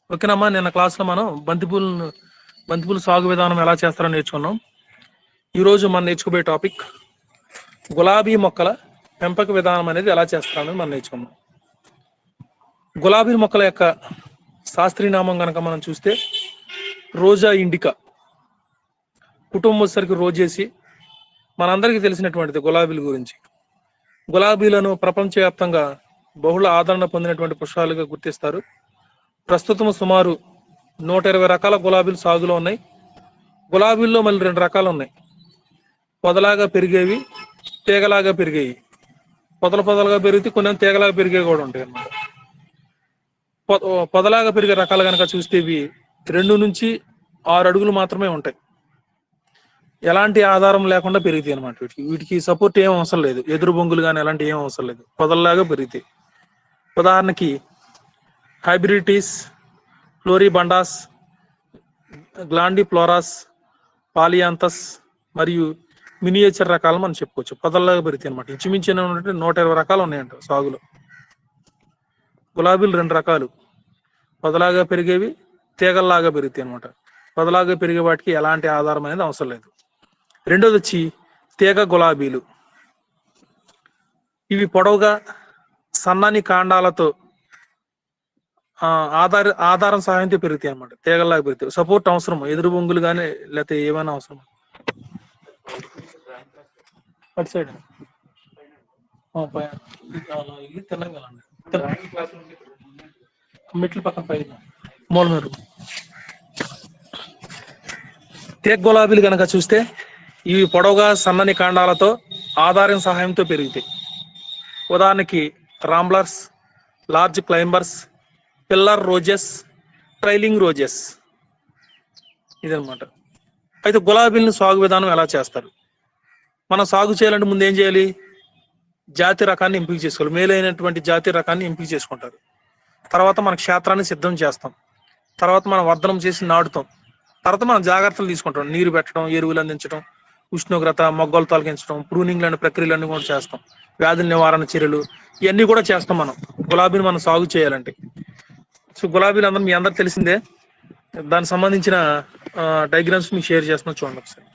ఓకేనమ్మా నిన్న క్లాస్లో మనం బంతిపూలను బంతిపూల సాగు విధానం ఎలా చేస్తారో నేర్చుకున్నాం ఈరోజు మనం నేర్చుకోబోయే టాపిక్ గులాబీ మొక్కల పెంపక విధానం అనేది ఎలా చేస్తారనేది మనం నేర్చుకున్నాం గులాబీ మొక్కల యొక్క శాస్త్రీయ నామం కనుక మనం చూస్తే రోజా ఇండికా కుటుంబం సరికి రోజేసి మనందరికీ తెలిసినటువంటిది గులాబీల గురించి గులాబీలను ప్రపంచవ్యాప్తంగా బహుళ ఆదరణ పొందినటువంటి పుష్పాలుగా గుర్తిస్తారు ప్రస్తుతం సుమారు నూట ఇరవై రకాల గులాబీలు సాగులో ఉన్నాయి గులాబీల్లో మళ్ళీ రెండు రకాలు ఉన్నాయి పొదలాగా పెరిగేవి తీగలాగా పెరిగేవి పొదల పొదలుగా పెరిగితే కొన్ని తీగలాగా పెరిగేవి కూడా ఉంటాయి అన్నమాట పొ- పొదలాగా పెరిగే రకాలు కనుక చూస్తే ఇవి రెండు నుంచి ఆరు అడుగులు మాత్రమే ఉంటాయి ఎలాంటి ఆధారం లేకుండా పెరుగుతాయి అనమాట వీటికి వీటికి సపోర్ట్ ఏం అవసరం లేదు ఎదురు బొంగులు కానీ ఎలాంటి ఏం అవసరం లేదు పొదల్లాగా పెరుగుతాయి ఉదాహరణకి హైబ్రిటీస్ ఫ్లోరిబండాస్ గ్లాండి ఫ్లోరాస్ పాలియాంతస్ మరియు మినియేచర్ రకాలు మనం చెప్పుకోవచ్చు పొదల్లాగా పెరుగుతాయి అనమాట ఇంచుమించు ఏంటంటే నూట ఇరవై రకాలు ఉన్నాయంట సాగులో గులాబీలు రెండు రకాలు పొదలాగా పెరిగేవి తీగల్లాగా పెరుగుతాయి అనమాట పొదలాగా పెరిగే వాటికి ఎలాంటి ఆధారం అనేది అవసరం లేదు రెండోది వచ్చి తీగ గులాబీలు ఇవి పొడవుగా సన్నని కాండాలతో ఆ, ఆధార ఆధారం సహాయంతో పెరుగుతాయి అనమాట తీగల్లాగా పెరుగుతాయి సపోర్ట్ అవసరం ఎదురు బొంగులు కానీ లేకపోతే ఏమైనా అవసరం అటు సైడ్ ఆ, పై- ఆ, ఇది తెల్లగా వెళ్ళండి. తెల్ల- మెట్ల పక్కన పైన మూలమూరు తేగ గులాబీలు కనుక చూస్తే ఇవి పొడవుగా సన్నని కాండాలతో ఆధారం సహాయంతో పెరుగుతాయి ఉదాహరణకి ramblers large climbers pillar roses trailing roses ఇదనమాట అయితే గులాబీలను సాగు విధానం ఎలా చేస్తారు మనం సాగు చేయాలంటే ముందు ఏం చేయాలి జాతి రకాన్ని ఎంపిక చేసుకోవాలి మేలైనటువంటి జాతి రకాన్ని ఎంపిక చేసుకుంటారు తర్వాత మన క్షేత్రాన్ని సిద్ధం చేస్తాం తర్వాత మనం వర్ధనం చేసి నాటుతాం తర్వాత మనం జాగ్రత్తలు తీసుకుంటాం నీరు పెట్టడం ఎరువులు అందించడం ఉష్ణోగ్రత మొగ్గలు తొలగించడం ప్రూనింగ్ లాంటి ప్రక్రియలన్నీ కూడా చేస్తాం వ్యాధుల నివారణ చర్యలు ఇవన్నీ కూడా చేస్తాం మనం గులాబీని మనం సాగు చేయాలంటే సో గులాబీలు అందరూ మీ అందరికి తెలిసిందే దానికి సంబంధించిన డయాగ్రామ్స్ మీకు షేర్ చేస్తున్నా చూడండి ఒకసారి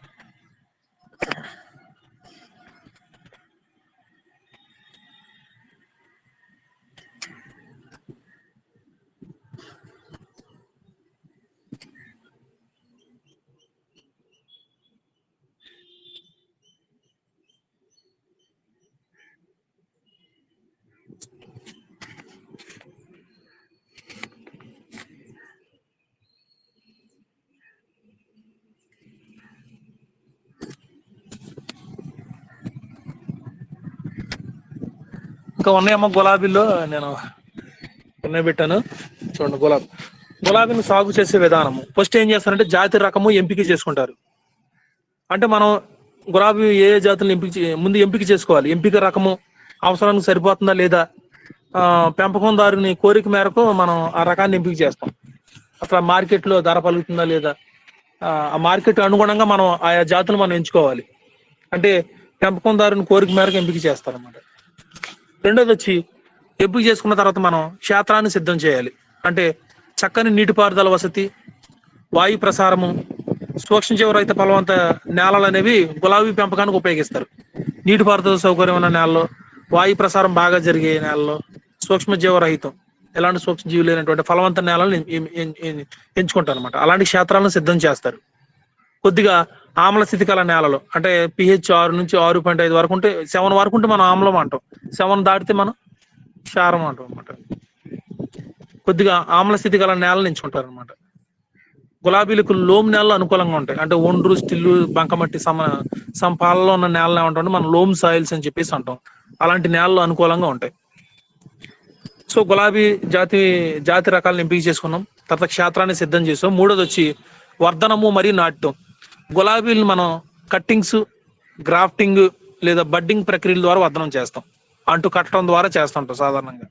ఇంకా ఉన్నాయమ్మ గులాబీల్లో నేను ఉన్నాయి పెట్టాను చూడండి గులాబీ గులాబీని సాగు చేసే విధానము ఫస్ట్ ఏం చేస్తారంటే జాతి రకము ఎంపిక చేసుకుంటారు అంటే మనం గులాబీ ఏ ఏ జాతులను ఎంపిక చే- ముందు ఎంపిక చేసుకోవాలి ఎంపిక రకము అవసరానికి సరిపోతుందా లేదా ఆ, పెంపకందారుని కోరిక మేరకు మనం ఆ రకాన్ని ఎంపిక చేస్తాం అసలు మార్కెట్లో ధర పలుకుతుందా లేదా ఆ ఆ మార్కెట్ అనుగుణంగా మనం ఆయా జాతులు మనం ఎంచుకోవాలి అంటే పెంపకందారుని కోరిక మేరకు ఎంపిక చేస్తారన్నమాట రెండోది వచ్చి ఎంపిక చేసుకున్న తర్వాత మనం క్షేత్రాన్ని సిద్ధం చేయాలి అంటే చక్కని నీటిపారుదల వసతి వాయు ప్రసారము సూక్ష్మజీవరహిత ఫలవంత నేలలు అనేవి గులాబీ పెంపకానికి ఉపయోగిస్తారు నీటిపారుదల సౌకర్యం ఉన్న నేలలో వాయు ప్రసారం బాగా జరిగే నేలలో సూక్ష్మజీవరహితం ఎలాంటి సూక్ష్మజీవి లేనటువంటి ఫలవంత నేలను ఎం- ఎం- ఎం- ఎంచుకుంటారు అనమాట అలాంటి క్షేత్రాలను సిద్ధం చేస్తారు కొద్దిగా ఆమ్ల స్థితి కల నేలలు అంటే పిహెచ్ ఆరు నుంచి ఆరు పాయింట్ ఐదు వరకు ఉంటే సెవెన్ వరకు ఉంటే మనం ఆమ్లం అంటాం సెవెన్ దాటితే మనం క్షారం అంటాం అనమాట కొద్దిగా ఆమ్ల స్థితి గల నేలను ఎంచుకుంటారు అనమాట గులాబీలకు లోమ్ నేలలు అనుకూలంగా ఉంటాయి అంటే ఒండ్రు స్టిల్లు బంకమట్టి సమ సంపాలలో ఉన్న నేలలు ఏమంటాం మనం లోమ్ సాయిల్స్ అని చెప్పేసి అంటాం అలాంటి నేలలు అనుకూలంగా ఉంటాయి సో గులాబీ జాతి జాతి రకాలను ఎంపిక చేసుకున్నాం తర్వాత క్షేత్రాన్ని సిద్ధం చేసాం మూడోది వచ్చి వర్ధనము మరియు నాట్యం గులాబీలు మనం కట్టింగ్స్ గ్రాఫ్టింగ్ లేదా బడ్డింగ్ ప్రక్రియల ద్వారా వర్ధనం చేస్తాం అంటు కట్టడం ద్వారా చేస్తుంటాం సాధారణంగా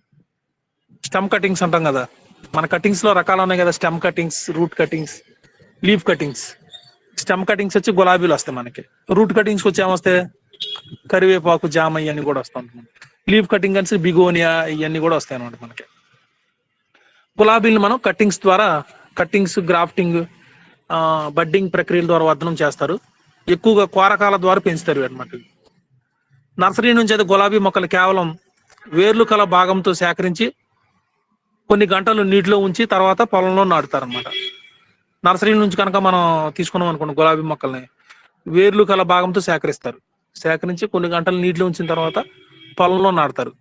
స్టెమ్ కటింగ్స్ అంటాం కదా మన కటింగ్స్ లో రకాలు ఉన్నాయి కదా stem cuttings root cuttings leaf cuttings stem cuttings వచ్చి గులాబీలు వస్తాయి మనకి రూట్ కటింగ్స్ వచ్చి ఏమొస్తాయి కరివేపాకు జామ ఇవన్నీ కూడా వస్తాయి లీఫ్ కటింగ్ కలిసి బిగోనియా ఇవన్నీ కూడా వస్తాయి అనమాట మనకి గులాబీని మనం కట్టింగ్స్ ద్వారా కట్టింగ్స్ గ్రాఫ్టింగ్ బడ్డింగ్ ప్రక్రియల ద్వారా వర్ధనం చేస్తారు ఎక్కువగా కోరకాల ద్వారా పెంచుతారు అన్నమాట నర్సరీ నుంచి అయితే గులాబీ మొక్కలు కేవలం వేర్లు కల భాగంతో సేకరించి కొన్ని గంటలు నీటిలో ఉంచి తర్వాత పొలంలో నాటుతారు అనమాట నర్సరీ నుంచి కనుక మనం తీసుకున్నాం అనుకోండి గులాబీ మొక్కల్ని వేర్లు కల భాగంతో సేకరిస్తారు సేకరించి కొన్ని గంటలు నీటిలో ఉంచిన తర్వాత పొలంలో నాటుతారు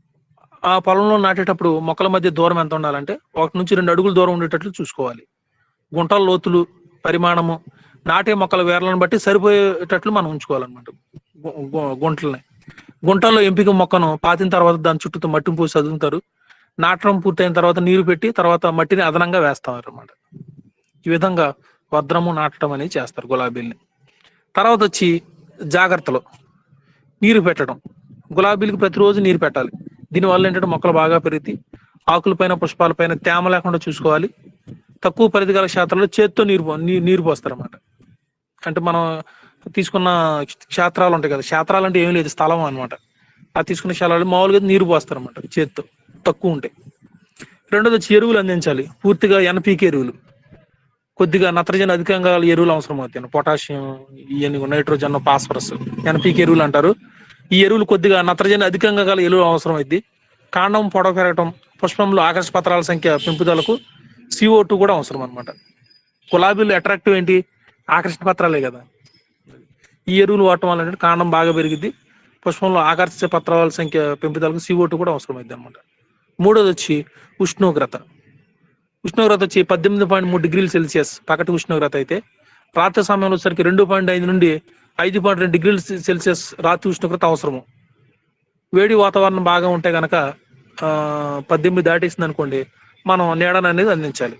ఆ పొలంలో నాటేటప్పుడు మొక్కల మధ్య దూరం ఎంత ఉండాలంటే ఒకటి నుంచి రెండు అడుగుల దూరం ఉండేటట్లు చూసుకోవాలి గుంటల లోతులు పరిమాణము నాటే మొక్కల వేర్లను బట్టి సరిపోయేటట్లు మనం ఉంచుకోవాలన్నమాట గు- గు- గుంటల్ని గుంటల్లో ఎంపిక మొక్కను పాతిన తర్వాత దాని చుట్టూ మట్టిని పోసి చదువుతారు నాటడం పూర్తయిన తర్వాత నీరు పెట్టి తర్వాత మట్టిని అదనంగా వేస్తారు అన్నమాట ఈ విధంగా వద్రము నాటడం అనేది చేస్తారు గులాబీల్ని తర్వాత వచ్చి జాగ్రత్తలు నీరు పెట్టడం గులాబీలకు ప్రతిరోజు నీరు పెట్టాలి దీనివల్ల ఏంటంటే మొక్కలు బాగా పెరిగి ఆకులపైన పుష్పాలపైన తేమ లేకుండా చూసుకోవాలి తక్కువ పరిధి గల క్షేత్రాల్లో చేత్తో నీరు పో- నీ- నీరు పోస్తారు అన్నమాట అంటే మనం తీసుకున్న క్షేత్రాలు ఉంటాయి కదా క్షేత్రాలు అంటే ఏం లేదు స్థలం అన్నమాట ఆ తీసుకున్న క్షేత్రాలు మామూలుగా నీరు పోస్తారు అన్నమాట చేత్తో తక్కువ ఉంటాయి రెండోది వచ్చి ఎరువులు అందించాలి పూర్తిగా ఎన్పీకే ఎరువులు కొద్దిగా నత్రజని అధికంగా గల ఎరువులు అవసరం అవుతాయి పొటాషియం ఇవన్నీ నైట్రోజన్ ఫాస్ఫరస్ ఎన్పీకే ఎరువులు అంటారు ఈ ఎరువులు కొద్దిగా నత్రజని అధికంగా గల ఎరువులు అవసరం అయింది కాండం పొడవ పెరగటం పుష్పంలో ఆకర్ష పత్రాల సంఖ్య పెంపుదలకు సిఓ టూ కూడా అవసరం అనమాట గులాబీలు అట్రాక్టివ్ ఏంటి ఆకర్షణ పత్రాలే కదా ఈ ఎరువులు వాడటం వల్ల ఏంటంటే కాండం బాగా పెరిగిద్ది పుష్పంలో ఆకర్షించే పత్రాల సంఖ్య పెంపుదలకు సిఓ టూ కూడా అవసరం అయింది అనమాట మూడోది వచ్చి ఉష్ణోగ్రత ఉష్ణోగ్రత వచ్చి పద్దెనిమిది పాయింట్ మూడు డిగ్రీల సెల్సియస్ పగటి ఉష్ణోగ్రత అయితే రాత్రి సమయంలో వచ్చరికి రెండు పాయింట్ ఐదు నుండి ఐదు పాయింట్ రెండు డిగ్రీల సెల్సియస్ రాత్రి ఉష్ణోగ్రత అవసరము వేడి వాతావరణం బాగా ఉంటే గనక ఆ, పద్దెనిమిది దాటేసింది అనుకోండి మనం నీడను అనేది అందించాలి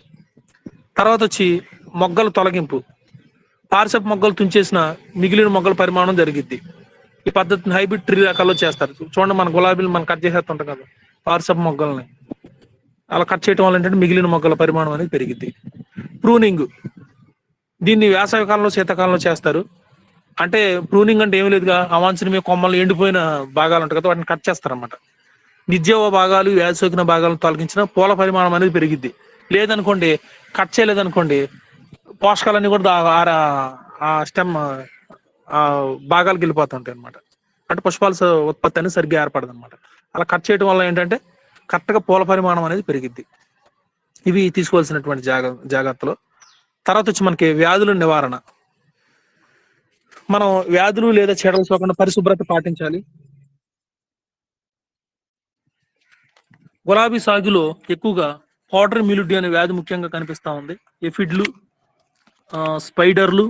తర్వాత వచ్చి మొగ్గల తొలగింపు పార్సప్ మొగ్గలు తుంచేసిన మిగిలిన మొగ్గల పరిమాణం జరిగిద్ది ఈ పద్ధతిని హైబ్రిడ్ ట్రీ రకాల్లో చేస్తారు చూడండి మన గులాబీలు మనం కట్ చేసేస్తుంటాం కదా పార్సప్ మొగ్గల్ని అలా కట్ చేయడం వల్ల ఏంటంటే మిగిలిన మొగ్గల పరిమాణం అనేది పెరిగిద్ది ప్రూనింగ్ దీన్ని వేసవి కాలంలో శీతాకాలంలో చేస్తారు అంటే ప్రూనింగ్ అంటే ఏమీ లేదుగా అవాంఛనీయ కొమ్మలు ఎండిపోయిన భాగాలు ఉంటాయి కదా వాటిని కట్ చేస్తారన్నమాట నిర్జీవ భాగాలు వ్యాధి సోకిన భాగాలను తొలగించిన పూల పరిమాణం అనేది పెరిగిద్ది లేదనుకోండి కట్ చేయలేదనుకోండి పోషకాలన్నీ కూడా దా- ఆ- ఆ స్టెమ్ ఆ భాగాలకు వెళ్ళిపోతుంటాయి అనమాట అంటే పుష్పాల స- ఉత్పత్తి అనేది సరిగ్గా ఏర్పడదు అనమాట అలా కట్ చేయడం వల్ల ఏంటంటే కరెక్ట్ గా పూల పరిమాణం అనేది పెరిగిద్ది ఇవి తీసుకోవాల్సినటువంటి జాగ జాగ్రత్తలు తర్వాత వచ్చి మనకి వ్యాధుల నివారణ మనం వ్యాధులు లేదా చీడలు సోకుండా పరిశుభ్రత పాటించాలి గులాబీ సాగులో ఎక్కువగా పౌడర్ మిలిడ్యూ అనే వ్యాధి ముఖ్యంగా కనిపిస్తా ఉంది ఎఫిడ్లు ఆ, స్పైడర్లు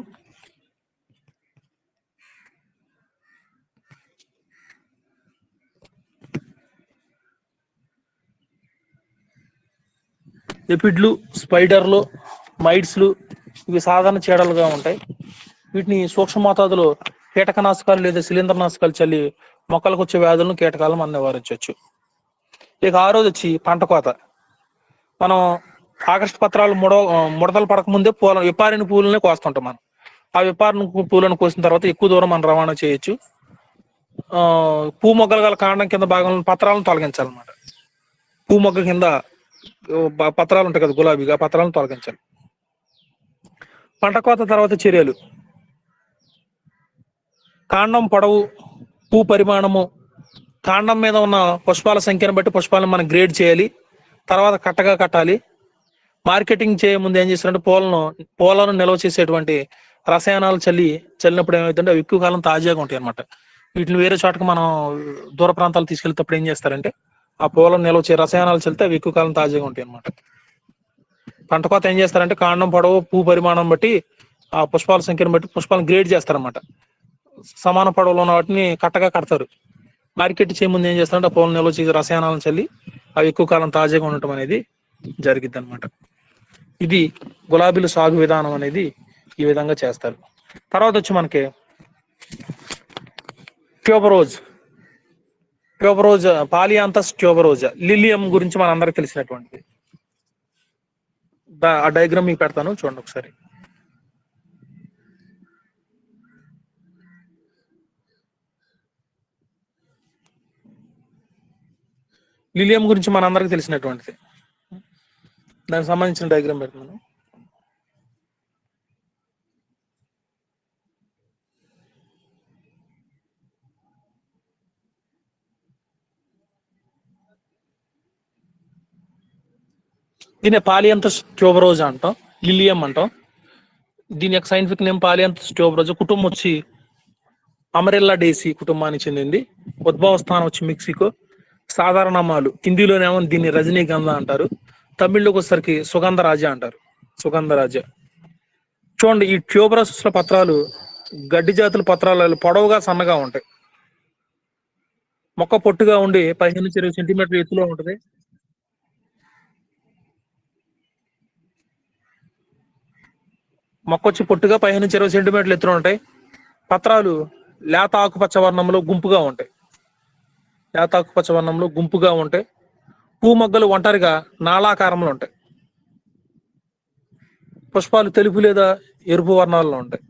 ఎపిడ్లు స్పైడర్లు మైడ్స్లు ఇవి సాధారణ చీడలుగా ఉంటాయి వీటిని సూక్ష్మ మోతాదులో కీటకనాశకాలు లేదా శిలీంద్రనాశకాలు చల్లి మొక్కలకు వచ్చే వ్యాధులను కీటకాలను మనం నివారించవచ్చు ఇక ఆరోది వచ్చి పంట కోత మనం ఆగస్టు పత్రాలు ముడ ముడతలు పడకముందే పూల విపారిన పూలనే కోస్తుంటాం మనం ఆ విపారిన పూలను కోసిన తర్వాత ఎక్కువ దూరం మనం రవాణా చేయొచ్చు ఆ పూ మొగ్గలు గల కాండం కింద భాగంలో పత్రాలను తొలగించాలన్నమాట పూ మొగ్గ కింద ఓ, ప- పత్రాలు ఉంటాయి కదా గులాబీగా ఆ పత్రాలను తొలగించాలి పంట కోత తర్వాత చర్యలు కాండం పొడవు పూ పరిమాణము కాండం మీద ఉన్న పుష్పాల సంఖ్యను బట్టి పుష్పాలను మనం గ్రేడ్ చేయాలి తర్వాత కట్టగా కట్టాలి మార్కెటింగ్ చేయ ముందు ఏం చేస్తారంటే పూలను పూలను నిల్వ చేసేటువంటి రసాయనాలు చల్లి చల్లినప్పుడు ఏమవుతుందంటే అవి ఎక్కువ కాలం తాజాగా ఉంటాయి అన్నమాట వీటిని వేరే చోటకి మనం దూర ప్రాంతాలు తీసుకెళ్తేప్పుడు ఏం చేస్తారంటే ఆ పూలను నిల్వ చే రసాయనాలు చల్లితే అవి ఎక్కువ కాలం తాజాగా ఉంటాయి అన్నమాట పంట కోత ఏం చేస్తారంటే కాండం పొడవు పూ పరిమాణం బట్టి ఆ పుష్పాల సంఖ్యను బట్టి పుష్పాలను గ్రేడ్ చేస్తారన్నమాట సమాన పొడవులో ఉన్న వాటిని కట్టగా కడతారు మార్కెట్ చేయ ముందు ఏం చేస్తారంటే ఆ పూలను నిల్వ చేసి రసాయనాలను చల్లి అవి ఎక్కువ కాలం తాజాగా ఉండటం అనేది జరిగిద్ది అనమాట ఇది గులాబీల సాగు విధానం అనేది ఈ విధంగా చేస్తారు తర్వాత వచ్చి మనకి ట్యూబరోజ్ ట్యూబరోజ్ పాలియాంతస్ ట్యూబరోజ్ లిలియం గురించి మన అందరికి తెలిసినటువంటిది దా- ఆ డయాగ్రామ్ మీకు పెడతాను చూడండి ఒకసారి లిలియం గురించి మన అందరికి తెలిసినటువంటిది దానికి సంబంధించిన డయాగ్రామ్ పెడుతున్నాను దీన్ని పాలియంతస్ ట్యూబరోజా అంటాం లిలియం అంటాం దీని యొక్క సైంటిఫిక్ నేమ్ పాలియంతస్ ట్యూబరోజా కుటుంబం వచ్చి అమరెల్లా డేసి కుటుంబానికి చెందింది ఉద్భవ స్థానం వచ్చి మెక్సికో సాధారణ నామాలు హిందీలోనేమో దీన్ని రజనీగంధ అంటారు తమిళ్లోకి వచ్చేసరికి సుగంధరాజ అంటారు సుగంధరాజ చూడండి ఈ ట్యూబరస్ ల పత్రాలు గడ్డి జాతుల పత్రాలు పొడవుగా సన్నగా ఉంటాయి మొక్క పొట్టుగా ఉండి పదిహేను నుంచి ఇరవై సెంటీమీటర్ల ఎత్తులో ఉంటుంది మొక్క వచ్చి పొట్టుగా పదిహేను నుంచి ఇరవై సెంటీమీటర్ల ఎత్తులో ఉంటాయి పత్రాలు లేత ఆకుపచ్చ వర్ణంలో గుంపుగా ఉంటాయి లేత ఆకుపచ్చ వర్ణంలో గుంపుగా ఉంటాయి పూ మొగ్గలు ఒంటరిగా నాళాకారంలో ఉంటాయి పుష్పాలు తెలుపు లేదా ఎరుపు వర్ణాల్లో ఉంటాయి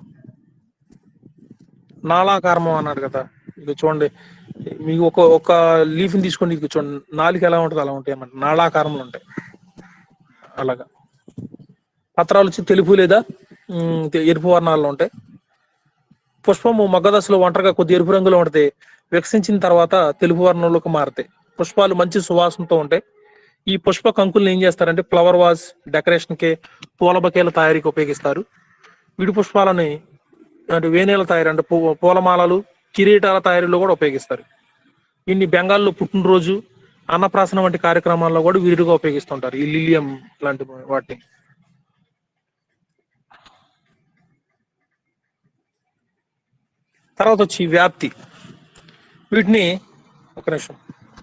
నాళాకారం అన్నాడు కదా ఇది చూడండి మీకు ఒక ఒక లీఫ్ని తీసుకోండి ఇది చూడండి నాలుగు ఎలా ఉంటుంది అలా ఉంటాయి అన్నమాట నాళాకారంలో ఉంటాయి అలాగా పత్రాలు వచ్చి తెలుపు లేదా ఉమ్, ఎరుపు వర్ణాల్లో ఉంటాయి పుష్పము మగ్గ దశలో ఒంటరిగా కొద్ది ఎరుపు రంగులో ఉంటుంది వికసించిన తర్వాత తెలుపు వర్ణంలోకి మారుతాయి పుష్పాలు మంచి సువాసనతో ఉంటాయి ఈ పుష్ప కంకుల్ని ఏం చేస్తారంటే ఫ్లవర్ వాజ్ డెకరేషన్ కి పూల బకేల తయారీకి ఉపయోగిస్తారు విడి పుష్పాలని అంటే వేనేల తయారీ అంటే పూ- పూలమాలలు కిరీటాల తయారీలో కూడా ఉపయోగిస్తారు ఇన్ని బెంగాల్లో పుట్టినరోజు అన్నప్రాసన వంటి కార్యక్రమాల్లో కూడా విరిగా ఉపయోగిస్తుంటారు ఈ లిలియం లాంటి వాటిని తర్వాత వచ్చి వ్యాప్తి వీటిని ఒక నిమిషం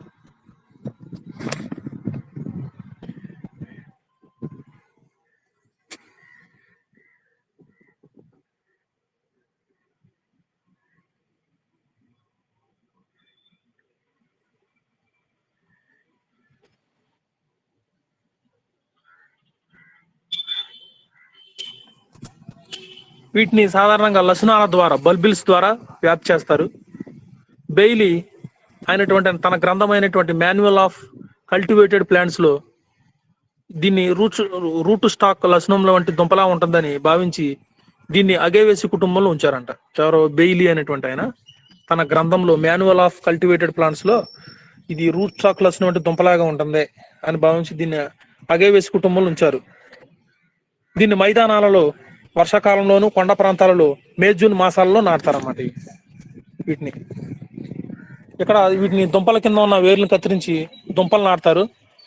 వీటిని సాధారణంగా లసనాల ద్వారా బల్బిల్స్ ద్వారా వ్యాప్తి చేస్తారు బెయిలీ అయినటువంటి తన గ్రంథమైనటువంటి మాన్యువల్ ఆఫ్ కల్టివేటెడ్ ప్లాంట్స్ లో దీన్ని రూట్ రూట్ స్టాక్ లసనంలో వంటి దుంపలా ఉంటుందని భావించి దీన్ని అగేవేసి కుటుంబంలో ఉంచారంట ఎవరో బెయిలీ అనేటువంటి ఆయన తన గ్రంథంలో మాన్యువల్ ఆఫ్ కల్టివేటెడ్ ప్లాంట్స్ లో ఇది రూట్ స్టాక్ లసనం వంటి దుంపలాగా ఉంటుంది అని భావించి దీన్ని అగేవేసి కుటుంబంలో ఉంచారు దీన్ని మైదానాలలో వర్షాకాలంలోను కొండ ప్రాంతాలలో మే జూన్ మాసాలలో నాటుతారన్నమాట ఇవి. వీటిని ఇక్కడ వీటిని దుంపల కింద ఉన్న వేర్లను కత్తిరించి దుంపలు నాటుతారు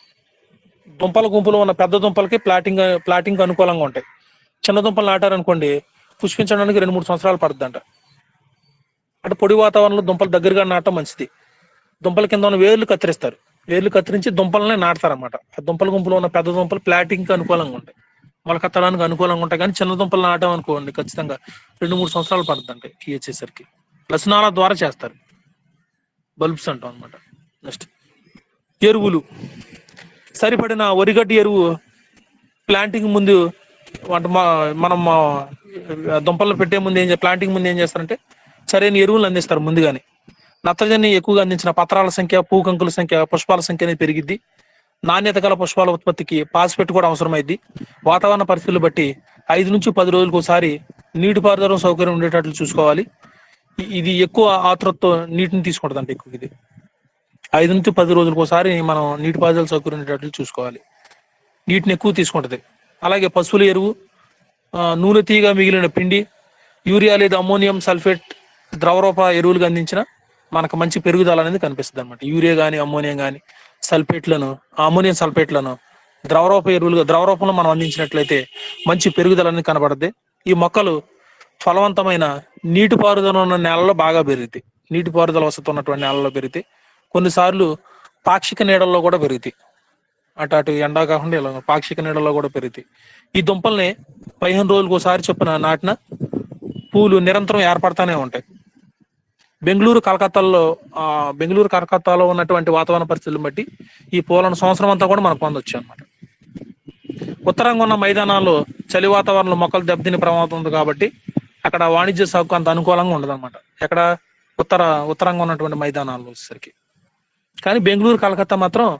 దుంపల గుంపులో ఉన్న పెద్ద దుంపలకి ప్లాటింగ్ ప్లాటింగ్ అనుకూలంగా ఉంటాయి చిన్న దుంపలు నాటారనుకోండి పుష్పించడానికి రెండు మూడు సంవత్సరాలు పడుతుందంట అంటే పొడి వాతావరణంలో దుంపలు దగ్గరగా నాటడం మంచిది దుంపల కింద ఉన్న వేర్లు కత్తిరిస్తారు వేర్లు కత్తిరించి దుంపలనే నాటుతారన్నమాట ఆ దుంపల గుంపులో ఉన్న పెద్ద దుంపలు ప్లాటింగ్ అనుకూలంగా ఉంటాయి మొలకెత్తడానికి అనుకూలంగా ఉంటాయి కానీ చిన్న దుంపలు నాటాం అనుకోండి ఖచ్చితంగా రెండు మూడు సంవత్సరాలు పడుతుందంటే కీ వచ్చేసరికి లసనాల ద్వారా చేస్తారు బల్బ్స్ అంటాం అనమాట నెక్స్ట్ ఎరువులు సరిపడిన వరిగడ్డి ఎరువు ప్లాంటింగ్ ముందు అంటే మా మనం మా దుంపలు పెట్టే ముందు ఏం ప్లాంటింగ్ ముందు ఏం చేస్తారంటే సరైన ఎరువులు అందిస్తారు ముందుగానే నత్రజని ఎక్కువగా అందించిన పత్రాల సంఖ్య పూకంకుల సంఖ్య పుష్పాల సంఖ్య అనేది పెరిగిద్ది నాణ్యత గల పుష్పాల ఉత్పత్తికి పాస్పెట్ కూడా అవసరమైద్ది వాతావరణ పరిస్థితులు బట్టి ఐదు నుంచి పది రోజులకు ఒకసారి నీటిపారుదల సౌకర్యం ఉండేటట్లు చూసుకోవాలి ఇ- ఇది ఎక్కువ ఆతురతతో నీటిని తీసుకుంటుందండి ఎక్కువ ఇది ఐదు నుంచి పది రోజులకు ఒకసారి మనం నీటిపారుదల సౌకర్యం ఉండేటట్లు చూసుకోవాలి నీటిని ఎక్కువ తీసుకుంటది అలాగే పశువుల ఎరువు ఆ, నూనె తీగ మిగిలిన పిండి యూరియా లేదా అమ్మోనియం సల్ఫేట్ ద్రవరూప ఎరువులుగా అందించిన మనకు మంచి పెరుగుదల అనేది కనిపిస్తుంది అనమాట యూరియా కానీ అమ్మోనియం కానీ సల్ఫేట్లను అమ్మోనియం సల్ఫేట్లను ద్రవరూప ఎరువులుగా ద్రవరూపంలో మనం అందించినట్లయితే మంచి పెరుగుదల అనేది కనబడుద్ది ఈ మొక్కలు ఫలవంతమైన నీటిపారుదల ఉన్న నేలలో బాగా పెరుగుతాయి నీటిపారుదల వసతి ఉన్నటువంటి నేలలో పెరుగుతాయి కొన్నిసార్లు పాక్షిక నీడల్లో కూడా పెరుగుతాయి అటు అటు ఎండా కాకుండా ఇలా పాక్షిక నీడల్లో కూడా పెరుగుతాయి ఈ దుంపల్ని పదిహేను రోజులకు ఒకసారి చొప్పున నాటిన పూలు నిరంతరం ఏర్పడతానే ఉంటాయి బెంగళూరు కలకత్తాలో ఆ బెంగళూరు కలకత్తాలో ఉన్నటువంటి వాతావరణ పరిస్థితులను బట్టి ఈ పూలను సంవత్సరం అంతా కూడా మనం పొందొచ్చు అన్నమాట ఉత్తరంగా ఉన్న మైదానాల్లో చలి వాతావరణంలో మొక్కలు దెబ్బతిని ప్రమాదం ఉంది కాబట్టి అక్కడ వాణిజ్య సాగుకు అంత అనుకూలంగా ఉండదు అనమాట ఎక్కడ ఉత్తర ఉత్తరంగా ఉన్నటువంటి మైదానాల్లో వచ్చేసరికి కానీ బెంగళూరు కలకత్తా మాత్రం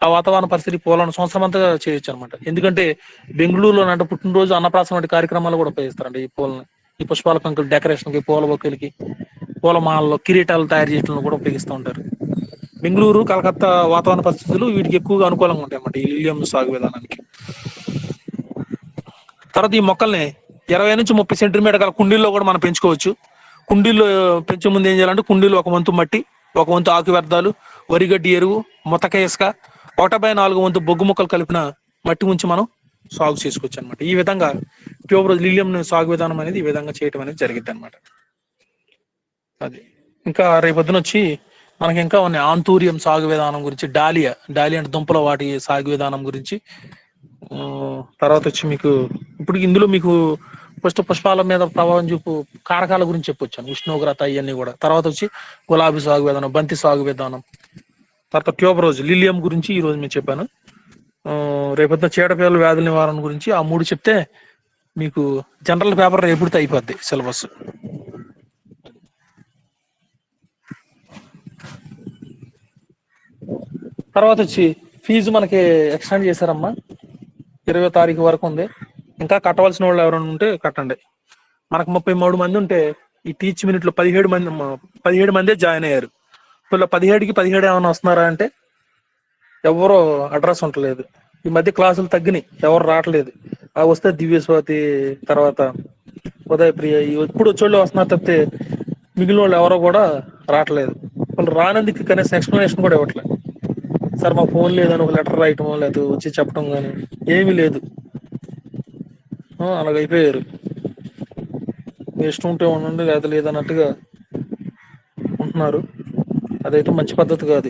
ఆ వాతావరణ పరిస్థితి పూలను సంవత్సరం అంతా చేయొచ్చు అనమాట ఎందుకంటే బెంగళూరులో అంటే పుట్టినరోజు అన్నప్రాసం వంటి కార్యక్రమాలు కూడా ఉపయోగిస్తారండి ఈ పూలని ఈ పుష్పాల కంకులు డెకరేషన్ కి పూల బొక్కలకి పూల మాలలో కిరీటాలు తయారు చేయడం కూడా ఉపయోగిస్తూ ఉంటారు బెంగళూరు కలకత్తా వాతావరణ పరిస్థితులు వీటికి ఎక్కువగా అనుకూలంగా ఉంటాయి అన్నమాట ఈ లిలియం సాగు విధానానికి తర్వాత ఈ మొక్కల్ని ఇరవై నుంచి ముప్పై సెంటీమీటర్ గల కుండీల్లో కూడా మనం పెంచుకోవచ్చు కుండీల్లో పెంచే ముందు ఏం చేయాలంటే కుండీలు ఒక వంతు మట్టి ఒక వంతు ఆకు వ్యర్థాలు వరిగడ్డి ఎరువు మొతక ఇసుక ఒకట బై నాలుగు వంతు బొగ్గు మొక్కలు కలిపిన మట్టి ఉంచి మనం సాగు చేసుకోవచ్చు అనమాట ఈ విధంగా ట్యూబ్ లిలియం సాగు విధానం అనేది ఈ విధంగా చేయటం అనేది జరిగింది అనమాట అది ఇంకా రేపొద్దున వచ్చి మనకి ఇంకా ఉన్నాయి ఆంతూరియం సాగు విధానం గురించి డాలియా డాలియా అంటే దుంపల వాటి సాగు విధానం గురించి ఆ, తర్వాత వచ్చి మీకు ఇప్పుడు ఇందులో మీకు ఫస్ట్ పుష్పాల మీద ప్రభావం చూపు కారకాల గురించి చెప్పొచ్చాను ఉష్ణోగ్రత ఇవన్నీ కూడా తర్వాత వచ్చి గులాబీ సాగు విధానం బంతి సాగు విధానం తర్వాత ట్యూబ్ రోజు లిలియం గురించి ఈ రోజు నేను చెప్పాను ఆ, రేపొద్దున చీడపీడల వ్యాధుల నివారణ గురించి ఆ మూడు చెప్తే మీకు జనరల్ పేపర్ రేపుడితే అయిపోద్ది సిలబస్ తర్వాత వచ్చి ఫీజు మనకి ఎక్స్టెండ్ చేశారమ్మా ఇరవై తారీఖు వరకు ఉంది ఇంకా కట్టవలసిన వాళ్ళు ఎవరైనా ఉంటే కట్టండి మనకు ముప్పై మూడు మంది ఉంటే ఈ టీచ్ మినిట్ లో పదిహేడు మంది మ- పదిహేడు మందే జాయిన్ అయ్యారు వీళ్ళ పదిహేడుకి పదిహేడు ఏమైనా వస్తున్నారా అంటే ఎవరో అడ్రస్ ఉండలేదు ఈ మధ్య క్లాసులు తగ్గినాయి ఎవరు రావట్లేదు ఆ వస్తే దివ్యస్వాతి తర్వాత ఉదయప్రియ ఈ ఇప్పుడు వచ్చేళ్ళు వస్తున్నారు తప్పితే మిగిలిన వాళ్ళు ఎవరో కూడా రావట్లేదు వాళ్ళు రానందుకు కనీసం ఎక్స్ప్లెనేషన్ కూడా ఇవ్వట్లేదు సార్ మా ఫోన్ లేదని ఒక లెటర్ రాయటం లేదు వచ్చి చెప్పడం కానీ ఏమీ లేదు ఆ, అలాగ అయిపోయారు మీ ఇష్టం ఉంటే ఉండండి లేదా లేదన్నట్టుగా ఉంటున్నారు అదైతే మంచి పద్ధతి కాదు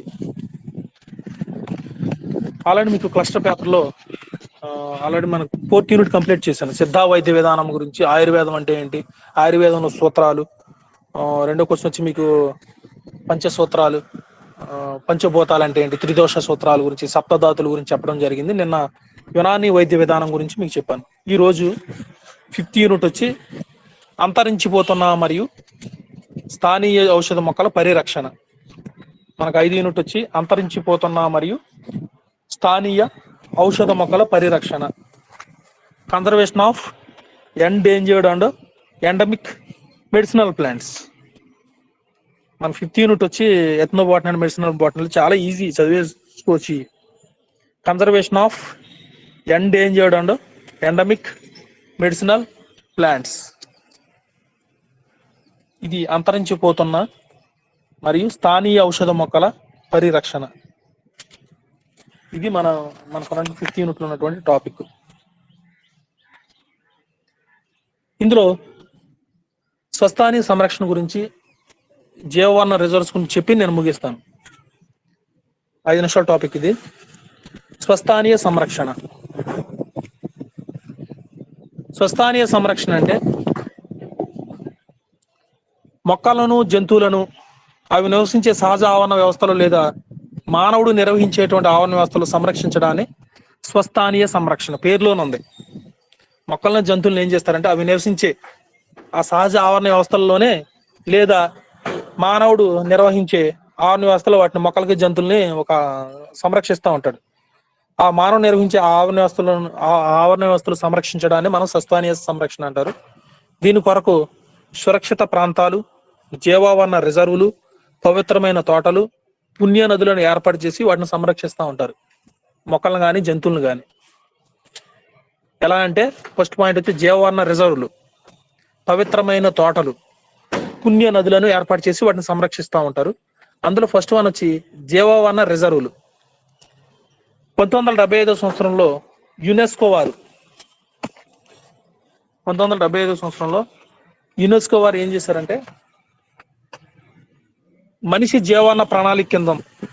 ఆల్రెడీ మీకు క్లస్టర్ పేపర్లో ఆల్రెడీ మనకు ఫోర్త్ యూనిట్ కంప్లీట్ చేశాను సిద్ధా వైద్య విధానం గురించి ఆయుర్వేదం అంటే ఏంటి ఆయుర్వేదంలో సూత్రాలు ఆ, రెండో క్వశ్చన్ వచ్చి మీకు పంచసూత్రాలు ఆ, పంచభూతాలు అంటే ఏంటి త్రిదోష సూత్రాల గురించి సప్తధాతుల గురించి చెప్పడం జరిగింది నిన్న యునాని వైద్య విధానం గురించి మీకు చెప్పాను ఈ రోజు ఫిఫ్త్ యూనిట్ వచ్చి అంతరించిపోతున్న మరియు స్థానియ ఔషధ మొక్కల పరిరక్షణ మనకు ఐదు యూనిట్ వచ్చి అంతరించిపోతున్న మరియు స్థానియ ఔషధ మొక్కల పరిరక్షణ conservation of endangered and endemic medicinal plants మన ఫిఫ్త్ యూనిట్ వచ్చి ethno botany and medicinal botany చాలా ఈజీ చదివేసుకోవచ్చు conservation of endangered and endemic medicinal plants ఇది అంతరించిపోతున్న మరియు స్థానియ ఔషధ మొక్కల పరిరక్షణ ఇది మన మన ఫిఫ్త్ యూనిట్ లో ఉన్నటువంటి టాపిక్ ఇందులో స్వస్థానియ సంరక్షణ గురించి జీవవన రిజర్వ్స్ గురించి చెప్పి నేను ముగిస్తాను ఐదు నిమిషాల టాపిక్ ఇది స్వస్థానీయ సంరక్షణ స్వస్థానీయ సంరక్షణ అంటే మొక్కలను జంతువులను అవి నివసించే సహజ ఆవరణ వ్యవస్థలు లేదా మానవుడు నిర్వహించేటువంటి ఆవరణ వ్యవస్థలు సంరక్షించడాన్ని స్వస్థానీయ సంరక్షణ పేరులోనే ఉంది మొక్కలను జంతువులను ఏం చేస్తారంటే అవి నివసించే ఆ సహజ ఆవరణ వ్యవస్థల్లోనే లేదా మానవుడు నిర్వహించే ఆవరణ వ్యవస్థలో వాటిని మొక్కలకి జంతువుల్ని ఒక సంరక్షిస్తూ ఉంటాడు ఆ మానవ నిర్వహించే ఆవరణ వ్యవస్థలను ఆ ఆవరణ వ్యవస్థలు సంరక్షించడాన్ని మనం సస్థానీయ సంరక్షణ అంటారు దీని కొరకు సురక్షిత ప్రాంతాలు జీవావరణ రిజర్వులు పవిత్రమైన తోటలు పుణ్య నదులను ఏర్పాటు చేసి వాటిని సంరక్షిస్తూ ఉంటారు మొక్కలను కానీ జంతువులను కానీ ఎలా అంటే ఫస్ట్ పాయింట్ వచ్చి జీవవర్ణ రిజర్వులు పవిత్రమైన తోటలు పుణ్య నదులను ఏర్పాటు చేసి వాటిని సంరక్షిస్తూ ఉంటారు అందులో ఫస్ట్ వన్ వచ్చి జీవవర్ణ రిజర్వులు పంతొమ్మిది వందల డెబ్బై ఐదో సంవత్సరంలో యునెస్కో వారు పంతొమ్మిది వందల డెబ్బై ఐదో సంవత్సరంలో యునెస్కో వారు ఏం చేశారంటే మనిషి జీవన ప్రణాళిక కింద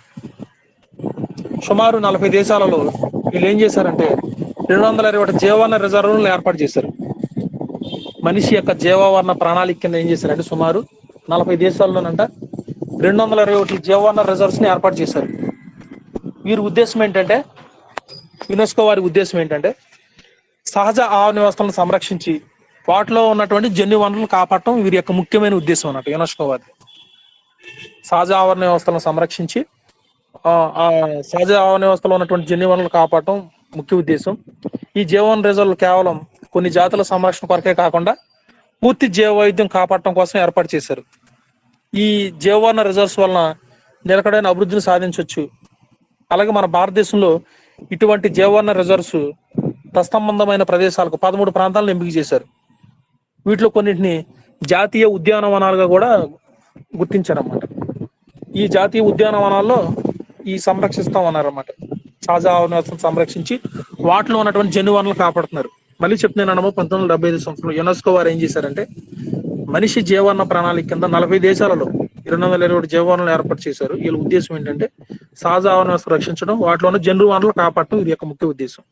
సుమారు నలభై దేశాలలో వీళ్ళు ఏం చేశారంటే రెండు వందల ఇరవై ఒకటి జీవన రిజర్వులను ఏర్పాటు చేశారు మనిషి యొక్క జీవవర్ణ ప్రణాళిక కింద ఏం చేశారంటే సుమారు నలభై దేశాల్లోనంట రెండు వందల ఇరవై ఒకటి జీవవర్ణ రిజర్వ్స్ ని ఏర్పాటు చేశారు వీరి ఉద్దేశం ఏంటంటే యునెస్కో వారి ఉద్దేశం ఏంటంటే సహజ ఆవరణ వ్యవస్థలను సంరక్షించి వాటిలో ఉన్నటువంటి జన్యు వనరులను కాపాడటం వీరి యొక్క ముఖ్యమైన ఉద్దేశం అన్నట్టు యునెస్కో వారి సహజ ఆవరణ వ్యవస్థలను సంరక్షించి ఆ ఆ సహజ ఆవరణ వ్యవస్థలో ఉన్నటువంటి జన్యు వనరులు కాపాడటం ముఖ్య ఉద్దేశం ఈ జీవవన రిజర్వులు కేవలం కొన్ని జాతుల సంరక్షణ కొరకే కాకుండా పూర్తి జీవ వైద్యం కాపాడటం కోసం ఏర్పాటు చేశారు ఈ జీవవన రిజర్వ్స్ వలన నిలకడైన అభివృద్ధిని సాధించవచ్చు అలాగే మన భారతదేశంలో ఇటువంటి జీవవన రిజర్వ్స్ తత్సంబంధమైన ప్రదేశాలకు పదమూడు ప్రాంతాలను ఎంపిక చేశారు వీటిలో కొన్నింటిని జాతీయ ఉద్యానవనాలుగా కూడా గుర్తించారన్నమాట ఈ జాతీయ ఉద్యానవనాల్లో ఈ సంరక్షిస్తాం అన్నారన్నమాట సహజ ఆవరణాలను సంరక్షించి వాటిలో ఉన్నటువంటి జన్యు వనరులు కాపాడుతున్నారు మళ్ళీ చెప్తున్నాను పంతొమ్మిది వందల డెబ్బై ఐదు సంవత్సరంలో యునెస్కో వారు ఏం చేశారంటే మనిషి జీవన ప్రణాళిక కింద నలభై దేశాలలో రెండు వందల ఇరవై ఒకటి జీవవనరులు ఏర్పాటు చేశారు వీళ్ళ ఉద్దేశం ఏంటంటే సహజ ఆవరణ వ్యవస్థ రక్షించడం వాటిలో ఉన్న జన్యు వనరులు కాపాడటం ఇది యొక్క ముఖ్య ఉద్దేశం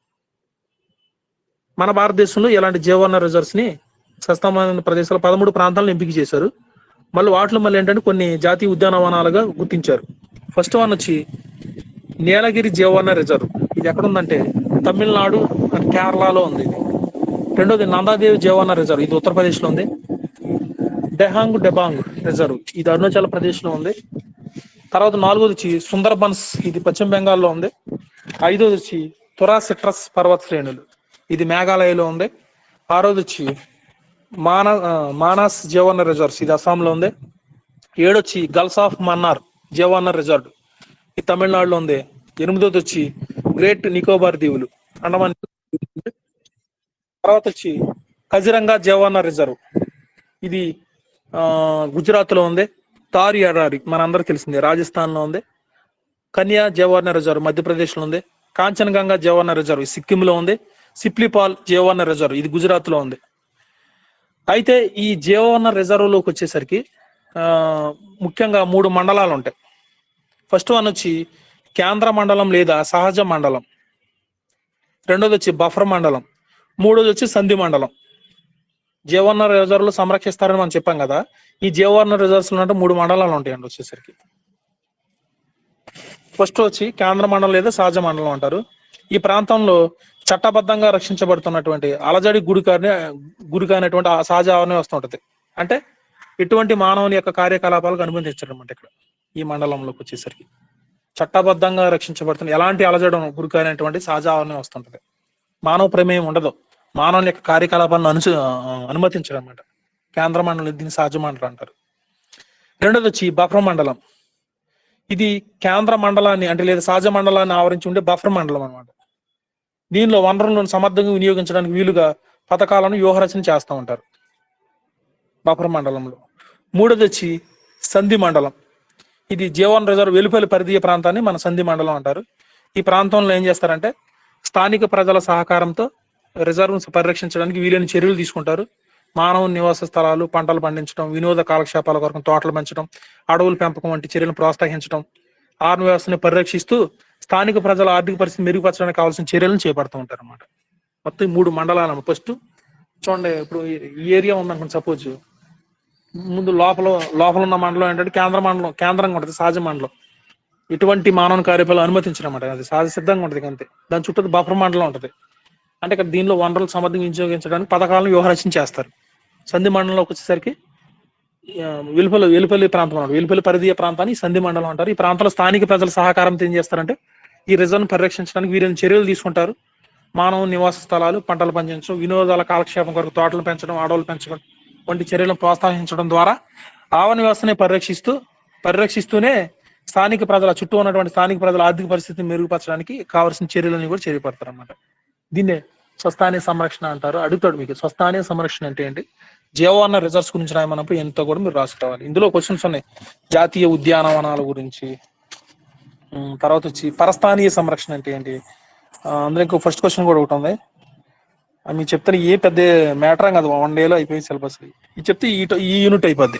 మన భారతదేశంలో ఇలాంటి జీవవన రిజర్వ్స్ ని సస్తమైన ప్రదేశాల పదమూడు ప్రాంతాలను ఎంపిక చేశారు మళ్ళీ వాటిలో మళ్ళీ ఏంటంటే కొన్ని జాతీయ ఉద్యానవనాలుగా గుర్తించారు ఫస్ట్ వన్ వచ్చి నీలగిరి జీవవన రిజర్వ్ ఇది ఎక్కడ ఉందంటే తమిళనాడు అండ్ కేరళలో ఉంది ఇది రెండోది నందాదేవి జీవవన రిజర్వ్ ఇది ఉత్తరప్రదేశ్ లో ఉంది డెహాంగ్ డెబాంగ్ రిజర్వ్ ఇది అరుణాచల్ ప్రదేశ్ లో ఉంది తర్వాత నాలుగోది వచ్చి సుందర్బన్స్ ఇది పశ్చిమ బెంగాల్లో ఉంది ఐదోది వచ్చి తురా సిట్రస్ పర్వత శ్రేణులు ఇది మేఘాలయలో ఉంది ఆరోది వచ్చి మాన ఆ, మానస్ జీవన రిజర్వ్స్ ఇది అస్సాంలో ఉంది ఏడొచ్చి గల్స్ ఆఫ్ మన్నార్ జీవన రిజర్వ్ ఇది తమిళనాడులో ఉంది ఎనిమిదోది వచ్చి గ్రేట్ నికోబార్ దీవులు అండమాన్ తర్వాత వచ్చి కజిరంగా జీవన రిజర్వ్ ఇది ఆ, గుజరాత్ లో ఉంది తారి అడారి మనందరికి తెలిసిందే రాజస్థాన్ లో ఉంది కన్యా జవహర్న రిజర్వ్ మధ్యప్రదేశ్ లో ఉంది కాంచనగంగా జవహర్న రిజర్వ్ సిక్కిం లో ఉంది సిప్లిపాల్ జవహర్న రిజర్వ్ ఇది గుజరాత్ లో ఉంది అయితే ఈ జవహర్న రిజర్వ్ లోకి వచ్చేసరికి ఆ, ముఖ్యంగా మూడు మండలాలు ఉంటాయి ఫస్ట్ వన్ వచ్చి కేంద్ర మండలం లేదా సహజ మండలం రెండోది వచ్చి బఫర్ మండలం మూడోది వచ్చి సంధి మండలం జీవన రిజర్వ్లు సంరక్షిస్తారని మనం చెప్పాం కదా ఈ జీవన రిజర్వ్స్ అంటే మూడు మండలాలు ఉంటాయండి వచ్చేసరికి ఫస్ట్ వచ్చి కేంద్ర మండలం లేదా సహజ మండలం అంటారు ఈ ప్రాంతంలో చట్టబద్ధంగా రక్షించబడుతున్నటువంటి అలజడి గుడికాని గురికానటువంటి ఆ సహజ ఆవరణ వ్యవస్థ ఉంటుంది అంటే ఎటువంటి మానవుని యొక్క కార్యకలాపాలకు అనుమతించడం అనమాట ఇక్కడ ఈ మండలంలోకి వచ్చేసరికి చట్టబద్ధంగా రక్షించబడుతున్న ఎలాంటి అలజడం గురికానటువంటి సహజ ఆవరణ వ్యవస్థ ఉంటుంది మానవ ప్రమేయం ఉండదు మానవుని యొక్క కార్యకలాపాలను అను అనుమతించడం అనమాట కేంద్ర మండలం దీన్ని సహజ మండలం అంటారు రెండోది వచ్చి బఫర్ మండలం ఇది కేంద్ర మండలాన్ని అంటే లేదా సహజ మండలాన్ని ఆవరించి ఉండే బఫర్ మండలం అన్నమాట దీనిలో వనరులను సమర్థంగా వినియోగించడానికి వీలుగా పథకాలను వ్యూహరచన చేస్తూ ఉంటారు బఫర్ మండలంలో మూడోది వచ్చి సంధి మండలం ఇది జీవన్ రిజర్వ్ వెలుపలి పరిధీయ ప్రాంతాన్ని మన సంధి మండలం అంటారు ఈ ప్రాంతంలో ఏం చేస్తారంటే స్థానిక ప్రజల సహకారంతో రిజర్వ్ పరిరక్షించడానికి వీలైన చర్యలు తీసుకుంటారు మానవ నివాస స్థలాలు పంటలు పండించడం వినోద కాలక్షేపాల కొరకు తోటలు పెంచడం అడవుల పెంపకం వంటి చర్యలను ప్రోత్సహించడం ఆర్మ వ్యవస్థని పరిరక్షిస్తూ స్థానిక ప్రజల ఆర్థిక పరిస్థితి మెరుగుపరచడానికి కావాల్సిన చర్యలను చేపడుతూ ఉంటారు అన్నమాట మొత్తం ఈ మూడు మండలాలు ఫస్ట్ చూడండి ఇప్పుడు ఈ- ఈ ఏరియా ఉందనుకోండి సపోజ్ ముందు లోపల లోపల ఉన్న మండలం ఏంటంటే కేంద్ర మండలం కేంద్రంగా ఉంటుంది సహజ మండలం ఇటువంటి మానవ కార్యపాలు అనుమతించడం అది సహజ సిద్ధంగా ఉంటుంది అంతే దాని చుట్టూ బఫర్ మండలం ఉంటుంది అంటే ఇక్కడ దీనిలో వనరులు సమర్థంగా వినియోగించడానికి పథకాలను వ్యూహరచన చేస్తారు సంధి మండలంలోకి వచ్చేసరికి ఆ, వెలుపల్లి వెలుపల్లి ప్రాంతం అన్నమాట వెలుపల్లి పరిధీయ ప్రాంతాన్ని సంధి మండలం అంటారు ఈ ప్రాంతంలో స్థానిక ప్రజల సహకారంతో ఏం చేస్తారంటే ఈ రిజర్వ్ పరిరక్షించడానికి వీరిని చర్యలు తీసుకుంటారు మానవ నివాస స్థలాలు పంటలు పండించడం వినోదాల కాలక్షేపం కొరకు తోటలు పెంచడం అడవులు పెంచడం వంటి చర్యలను ప్రోత్సహించడం ద్వారా ఆవరణ వ్యవస్థని పరిరక్షిస్తూ పరిరక్షిస్తూనే స్థానిక ప్రజల చుట్టూ ఉన్నటువంటి స్థానిక ప్రజల ఆర్థిక పరిస్థితిని మెరుగుపరచడానికి కావాల్సిన చర్యలను కూడా చేపడతారు అన్నమాట దీన్నే స్వస్థానిక సంరక్షణ అంటారు అడుగుతాడు మీకు స్వస్థానిక సంరక్షణ అంటే ఏంటి జీవవన రిజర్వ్స్ గురించి రాయమన్నప్పుడు ఎంతో కూడా మీరు రాసుకోవాలి ఇందులో క్వశ్చన్స్ ఉన్నాయి జాతీయ ఉద్యానవనాల గురించి ఉమ్, తర్వాత వచ్చి పరస్థానీయ సంరక్షణ అంటే ఏంటి ఆ, అందులో ఇంకో ఫస్ట్ క్వశ్చన్ కూడా ఒకటి ఉంది అది మీకు చెప్తాను ఏ పెద్ద మ్యాటర్ కాదు వన్ డేలో అయిపోయింది సిలబస్ ఇది చెప్తే ఈ ట- ఈ యూనిట్ అయిపోద్ది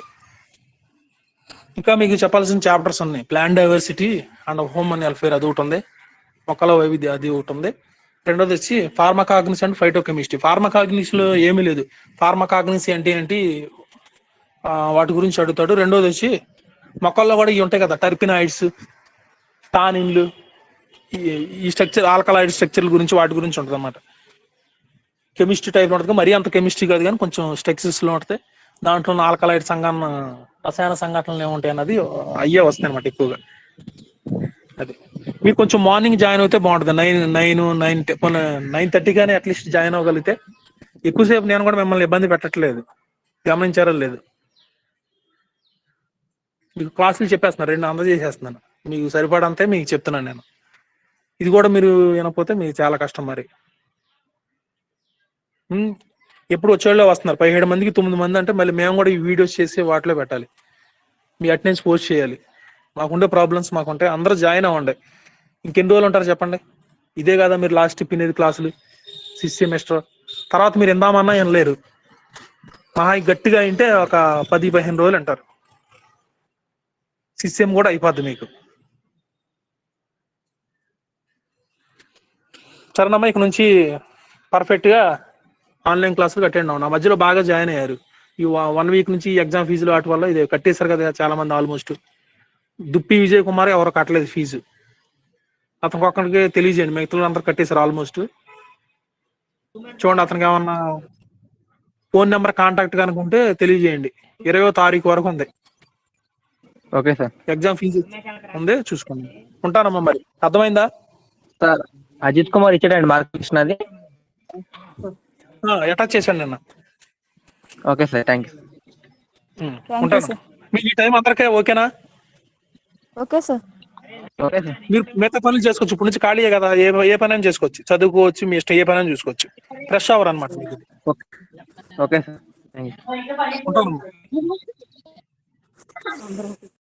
ఇంకా మీకు చెప్పాల్సిన చాప్టర్స్ ఉన్నాయి ప్లాన్ డైవర్సిటీ అండ్ హోమ్ అండ్ వెల్ఫేర్ అది ఒకటి ఉంది మొక్కల వైవిధ్య అది ఒకటి ఉంది రెండోది వచ్చి ఫార్మకాగ్నిస్ అండ్ ఫైటోకెమిస్ట్రీ ఫార్మకాగ్నిస్ లో ఏమీ లేదు ఫార్మకాగ్నిస్ అంటే ఏంటి ఆ, వాటి గురించి అడుగుతాడు రెండోది వచ్చి మొక్కల్లో కూడా ఇవి ఉంటాయి కదా టర్పినాయిడ్స్ టానిన్లు ఈ- ఈ స్ట్రక్చర్ ఆల్కలాయిడ్ స్ట్రక్చర్ల గురించి వాటి గురించి ఉంటుంది అన్నమాట కెమిస్ట్రీ టైప్ లో ఉంటుంది మరీ అంత కెమిస్ట్రీ కాదు కానీ కొంచెం స్ట్రక్చర్స్ లో ఉంటుంది దాంట్లో ఉన్న ఆల్కలాయిడ్ సంఘటన రసాయన సంఘటనలు ఏముంటాయి అన్నది అయ్యే వస్తాయి అనమాట ఎక్కువగా అది మీకు కొంచెం మార్నింగ్ జాయిన్ అవుతే బాగుంటుంది nine nine nine nine thirty కానీ అట్లీస్ట్ జాయిన్ అవ్వగలిగితే ఎక్కువసేపు నేను కూడా మిమ్మల్ని ఇబ్బంది పెట్టట్లేదు గమనించారో లేదు మీకు క్లాసులు చెప్పేస్తున్నాను రెండు అందజేసేస్తున్నాను మీకు సరిపడంతే మీకు చెప్తున్నాను నేను ఇది కూడా మీరు వినకపోతే మీకు చాలా కష్టం మరి ఉమ్, ఎప్పుడు వచ్చేవాళ్ళే వస్తున్నారు పదిహేడు మందికి తొమ్మిది మంది అంటే మళ్ళీ మేము కూడా ఈ వీడియోస్ చేసి వాటిలో పెట్టాలి మీ అటెండెన్స్ పోస్ట్ చేయాలి మాకుండే ప్రాబ్లమ్స్ మాకుంటాయి అందరూ జాయిన్ అవ్వండి ఇంకెన్ని రోజులు ఉంటారు చెప్పండి ఇదే కదా మీరు లాస్ట్ పినేది క్లాసులు సిక్స్ సెమిస్టర్ తర్వాత మీరు ఎందామన్నా వినలేరు మహా గట్టిగా అంటే ఒక పది పదిహేను రోజులు అంటారు సిస్టమ్ కూడా అయిపోద్ది మీకు సరేనమ్మా ఇక నుంచి పర్ఫెక్ట్ గా ఆన్లైన్ క్లాసులు అటెండ్ అవ్వండి ఆ మధ్యలో బాగా జాయిన్ అయ్యారు ఈ వన్ వీక్ నుంచి ఎగ్జామ్ ఫీజులు వాటి వల్ల ఇది కట్టేశారు కదా చాలా మంది ఆల్మోస్ట్ దుప్పి విజయ్ కుమార్ ఎవరు కట్టలేదు ఫీజు అతనికి ఒక్కడికి తెలియజేయండి మిగతా అందరు కట్టేశారు ఆల్మోస్ట్ చూడండి అతనికి ఏమన్నా ఫోన్ నెంబర్ కాంటాక్ట్ కనుక ఉంటే తెలియజేయండి ఇరవయో తారీఖు వరకు ఉంది ఓకే సార్ ఎగ్జామ్ ఫీజు ఉంది చూసుకోండి ఉంటానమ్మా మరి అర్థమైందా సార్ అజిత్ కుమార్ ఇచ్చాడండి మార్క్ అది అటాచ్ చేశాను నిన్న okay sir thank you um, Thank you, ఉంటాను sir. మీకు ఈ టైం అందరికీ ఓకేనా ఓకే సార్ ఓకే సార్ మీరు మిగతా పనులు చేసుకోవచ్చు ఇప్పుడు నుంచి ఖాళీయే కదా ఏ ఏ పని అయినా చేసుకోవచ్చు చదువుకోవచ్చు మీ ఇష్టం ఏ పని అయినా చూసుకోవచ్చు ఫ్రెష్ అవర్ అనమాట మీకు ఇది. Okay okay sir thank you ఉంటాను